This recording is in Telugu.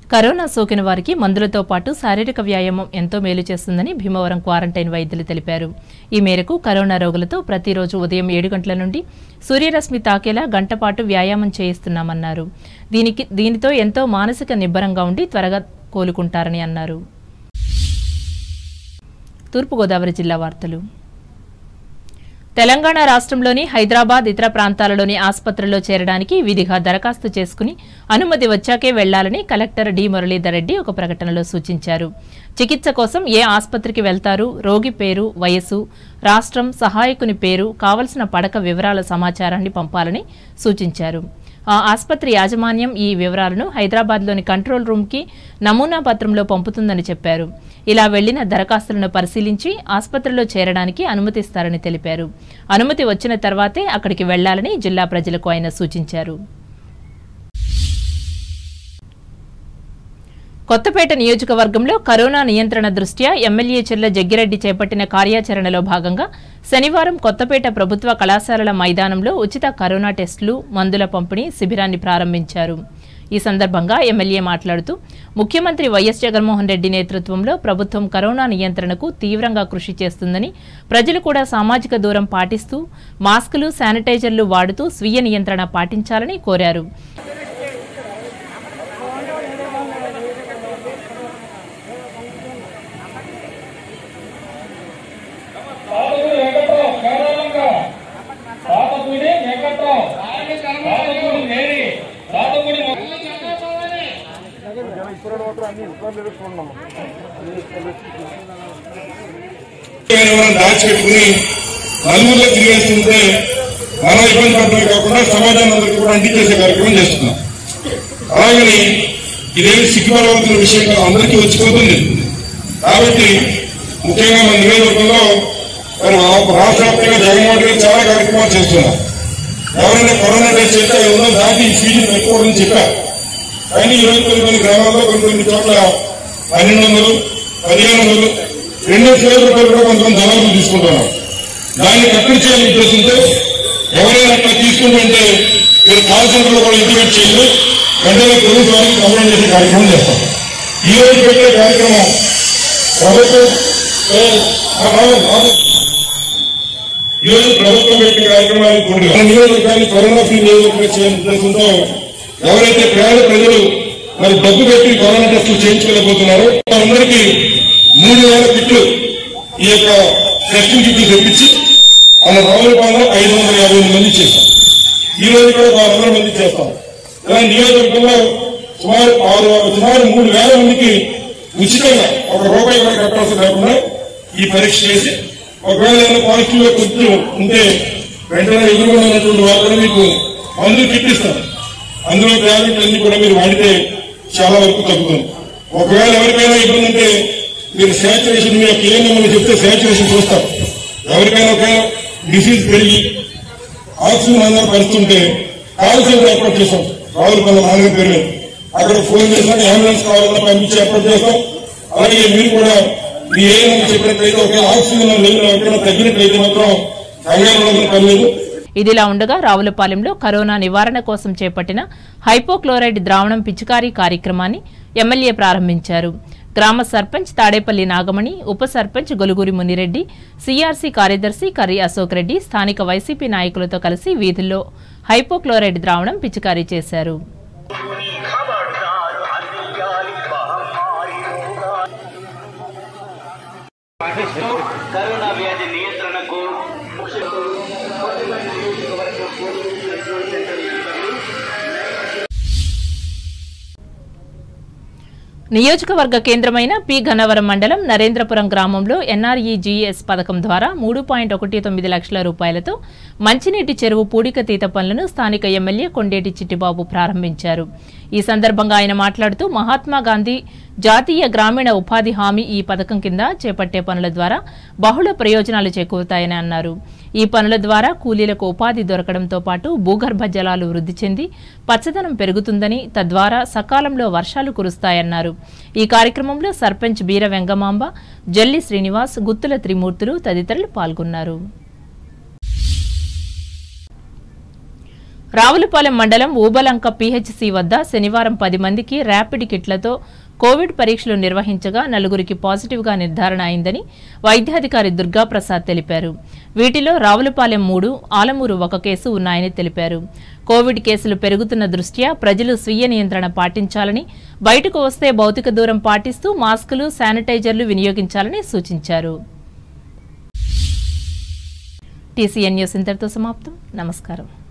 కరోనా సోకిన వారికి మందులతో పాటు శారీరక వ్యాయామం ఎంతో మేలు చేస్తుందని భీమవరం క్వారంటైన్ వైద్యులు తెలిపారు ఈ మేరకు కరోనా రోగులతో ప్రతిరోజు ఉదయం ఏడు గంటల నుండి సూర్యరశ్మి తాకేలా గంట పాటు వ్యాయామం చేయిస్తున్నామన్నారు దీనికి దీనితో ఎంతో మానసిక నిబ్బరంగా ఉండి త్వరగా కోలుకుంటారని అన్నారు తూర్పుగోదావరి జిల్లా వార్తలు తెలంగాణ రాష్ట్రంలోని హైదరాబాద్ ఇతర ప్రాంతాలలోని ఆసుపత్రుల్లో చేరడానికి విధిగా దరఖాస్తు చేసుకుని అనుమతి వచ్చాకే వెళ్లాలని కలెక్టర్ డి మురళీధర్ రెడ్డి ఒక ప్రకటనలో సూచించారు చికిత్స కోసం ఏ ఆసుపత్రికి వెళ్తారు రోగి పేరు వయస్సు రాష్ట్రం సహాయకుని పేరు కావలసిన పడక వివరాల సమాచారాన్ని పంపాలని సూచించారు ఆ ఆసుపత్రి యాజమాన్యం ఈ వివరాలను హైదరాబాద్లోని కంట్రోల్ రూమ్కి నమూనా పత్రంలో పంపుతుందని చెప్పారు ఇలా వెళ్లిన దరఖాస్తులను పరిశీలించి ఆసుపత్రిలో చేరడానికి అనుమతిస్తారని తెలిపారు అనుమతి వచ్చిన తర్వాతే అక్కడికి వెళ్లాలని జిల్లా ప్రజలకు ఆయన సూచించారు కొత్తపేట నియోజకవర్గంలో కరోనా నియంత్రణ దృష్ట్యా ఎమ్మెల్యే చెర్ల జగ్గిరెడ్డి చేపట్టిన కార్యాచరణలో భాగంగా శనివారం కొత్తపేట ప్రభుత్వ కళాశాలల మైదానంలో ఉచిత కరోనా టెస్టులు మందుల పంపిణీ శిబిరాన్ని ప్రారంభించారు ఈ సందర్భంగా ఎమ్మెల్యే మాట్లాడుతూ ముఖ్యమంత్రి వైఎస్ జగన్మోహన్ రెడ్డి నేతృత్వంలో ప్రభుత్వం కరోనా నియంత్రణకు తీవ్రంగా కృషి చేస్తుందని ప్రజలు కూడా సామాజిక దూరం పాటిస్తూ మాస్కులు శానిటైజర్లు వాడుతూ స్వీయ నియంత్రణ పాటించాలని కోరారు పాతపూడి వెంకట్రావు కేరళంగా పాతపూడి వెంకట్రావు పాతపూడి మేరీ పాతపూడి దాచిపెట్టుకుని నలుగురిలో తిరిగేస్తుంటే మనం ఇబ్బంది పడటమే కాకుండా సమాజాన్ని అందరికీ కూడా అందించేసే కార్యక్రమం చేస్తున్నాం అలాగని ఇదేమి సిగ్గుపడవలసిన విషయం కాదు అందరికీ వచ్చిపోతుంది కాబట్టి ముఖ్యంగా మన నియోజకవర్గంలో మరి రాష్ట్ర వ్యాప్తంగా జగన్మోహన్ రెడ్డి చాలా కార్యక్రమాలు చేస్తున్నారు ఎవరైనా కరోనా టెస్ట్ చేస్తే ఐదు వందలు దాటి ఫీజు ఎక్కువ అని చెప్పారు కానీ ఈ రోజు కొన్ని కొన్ని గ్రామాల్లో కొన్ని కొన్ని చోట్ల పన్నెండు వందలు పదిహేను వందలు రెండు వేల రూపాయలు కూడా కొంతమంది జనాలు తీసుకుంటున్నారు దాన్ని కట్టడి చేయాలని ఉద్దేశంతో ఎవరైనా అట్లా తీసుకుంటుంటే మీరు కాల్ సెంటర్లో కూడా ఇంటిమేట్ చేయండి వెంటనే ప్రభుత్వానికి కంప్లైంట్ చేసే కార్యక్రమం చేస్తాం ఈ రోజు పెట్టే కార్యక్రమం ప్రభుత్వం ఏ, ఆ బాబు, బాబు. ఈ రోజు ప్రభుత్వం పెట్టిన కార్యక్రమాలు కొన్ని మన నియోజకవర్గాన్ని కరోనా ఫ్రీ నియోజకవర్గం చేయాలని ఉద్దేశంతో ఎవరైతే పేద ప్రజలు మరి డబ్బు పెట్టి కరోనా టెస్టులు చేయించుకోలేకపోతున్నారో వారందరికీ మూడు వేల కిట్లు ఈ యొక్క టెస్టింగ్ కిట్లు తెప్పించి మన రావులపాలెంలో ఐదు వందల యాభై ఎనిమిది మంది చేశాం ఈ రోజు కూడా ఒక ఆరు వందల మంది చేస్తాం ఇలా నియోజకవర్గంలో సుమారు ఆరు సుమారు మూడు వేల మందికి ఉచితంగా ఒక రూపాయి కూడా కట్టాల్సి లేకుండా ఈ పరీక్ష చేసి ఒకవేళ ఏమైనా పాజిటివ్ గా కొంచెం ఉంటే వెంటనే ఎదురుగా ఉన్నటువంటి వారు కూడా మీకు మందులు కిట్టిస్తారు అందులో టాబ్లెట్ అన్ని కూడా మీరు వాడితే చాలా వరకు తగ్గుతుంది ఒకవేళ ఎవరికైనా ఇబ్బంది ఉంటే మీరు శాచురేషన్ మీ యొక్క ఏమని చెప్తే శాచురేషన్ చూస్తారు ఎవరికైనా ఒకవేళ డిసీజ్ పెరిగి ఆక్సిజన్ అందరూ పరుస్తుంటే కాల్ సెంటర్ ఏర్పాటు చేస్తాం రావులపల్లి నాలుగు పేరు మీద. అక్కడ ఫోన్ చేసినాక అంబులెన్స్ కావాలన్నా పంపించి ఏర్పాటు చేస్తాం అలాగే మీరు కూడా మీ ఏమైనా చెప్పినట్లయితే ఒకవేళ ఆక్సిజన్ లెవెల్ ఎక్కడైనా తగ్గినట్లయితే మాత్రం కంగారు పడాల్సిన పని లేదు ఇదిలా ఉండగా రావులపాలెంలో కరోనా నివారణ కోసం చేపట్టిన హైపోక్లోరైడ్ ద్రావణం పిచికారీ కార్యక్రమాన్ని ఎమ్మెల్యే ప్రారంభించారు గ్రామ సర్పంచ్ తాడేపల్లి నాగమణి ఉప సర్పంచ్ గొలుగురి మునిరెడ్డి సిఆర్సీ కార్యదర్శి కర్రి అశోక్ రెడ్డి స్థానిక వైసీపీ నాయకులతో కలిసి వీధుల్లో హైపోక్లోరైడ్ ద్రావణం పిచికారీ చేశారు ఖబర్దారు అందియాలి మహమ్మారి రోగాలు. పాటిస్తూ కరోనా వ్యాధి నియంత్రణకు నియోజకవర్గ కేంద్రమైన పి గన్నవరం మండలం నరేంద్రపురం గ్రామంలో ఎన్ఆర్ఈజీఎస్ పథకం ద్వారా మూడు పాయింట్ ఒకటి తొమ్మిది లక్షల రూపాయలతో మంచినీటి చెరువు పూడికతీత పనులను స్థానిక ఎమ్మెల్యే కొండేటి చిట్టిబాబు ప్రారంభించారు ఈ సందర్భంగా ఆయన మాట్లాడుతూ మహాత్మా గాంధీ జాతీయ గ్రామీణ ఉపాధి హామీ ఈ పథకం కింద చేపట్టే పనుల ద్వారా బహుళ ప్రయోజనాలు చేకూరుతాయని అన్నారు ఈ పనుల ద్వారా కూలీలకు ఉపాధి దొరకడంతో పాటు భూగర్భ జలాలు వృద్ధి చెంది పచ్చదనం పెరుగుతుందని తద్వారా సకాలంలో వర్షాలు కురుస్తాయన్నారు ఈ కార్యక్రమంలో సర్పంచ్ బీర వెంగమాంబ జల్లి శ్రీనివాస్ గుత్తుల త్రిమూర్తులు తదితరులు పాల్గొన్నారు రావులపాలెం మండలం ఊబలంక పీహెచ్సీ వద్ద శనివారం పది మందికి ర్యాపిడ్ కిట్లతో కోవిడ్ పరీక్షలు నిర్వహించగా నలుగురికి పాజిటివ్గా నిర్ధారణ అయిందని వైద్యాధికారి దుర్గాప్రసాద్ తెలిపారు వీటిలో రావులపాలెం మూడు ఆలమూరు ఒక కేసు ఉన్నాయని తెలిపారు కోవిడ్ కేసులు పెరుగుతున్న దృష్ట్యా ప్రజలు స్వీయ నియంత్రణ పాటించాలని బయటకు వస్తే భౌతిక దూరం పాటిస్తూ మాస్కులు శానిటైజర్లు వినియోగించాలని సూచించారు టీసీఎన్ న్యూస్ ఇంతటితో సమాప్తం నమస్కారం